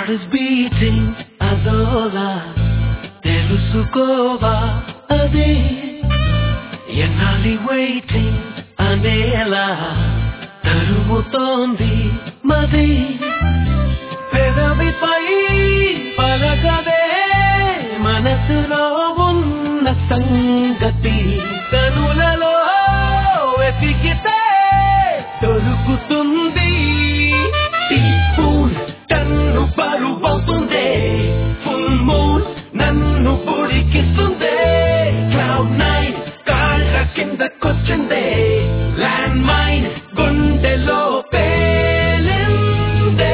Heart is beating అదోలా తెలుసుకోవా అదే ఎన్నాలి waiting అనేలా తరుముతోంది మది పెదవిపై పలకదే మనసులో ఉన్న సంగతి కనులలో వెతికితే దొరుకుతుంది టీ స్పూన్ టన్ను బరువవుతుందే ఫుల్ మూన్ నన్ను పొడికిస్తుందే క్లౌడ్ నైన్ కాళ్ళ కిందకొచ్చిందే ల్యాండ్ మైన్ గుండెలో పేలిందే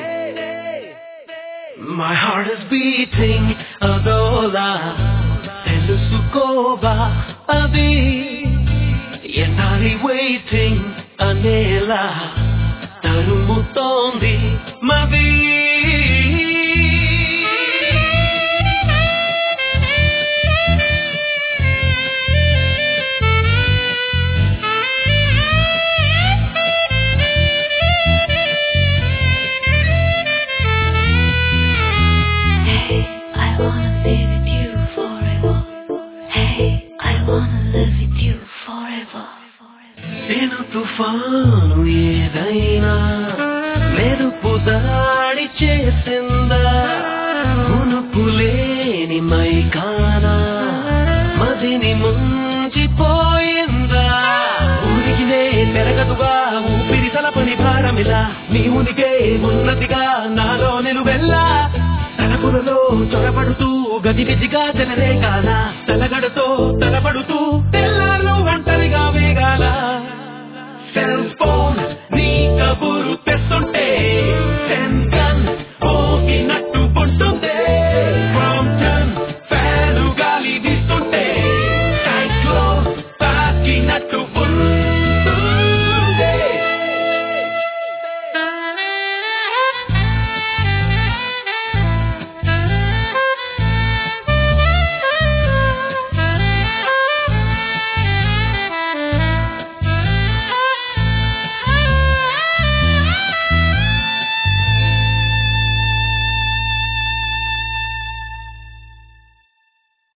My heart is beating అదోలా తెలుసుకోవా అది ఎన్నాలి వెయిటింగ్ అనేలా తరుముతోంది మది Hey, I wanna be with you forever. Hey, I wanna live with you forever. నేను తుఫాను ఏదైనా మెరుపు దాడి చేసిందా మునుపు లేని మైకానా మదిని ముంచిపోయిందా ఊరికినే పెరగదుగా ఊపిరి తలపని భారమిలా నీ ఉనికే ఉన్నతిగా నాలో నిలువెల్లా తలపులలో చొరబడుతూ గజిబిజిగా తెలరే కాల తలగడతో తలపడుతూ తెల్లాళ్ళు ఒంటరిగా వేగాల సెల్ ఫోన్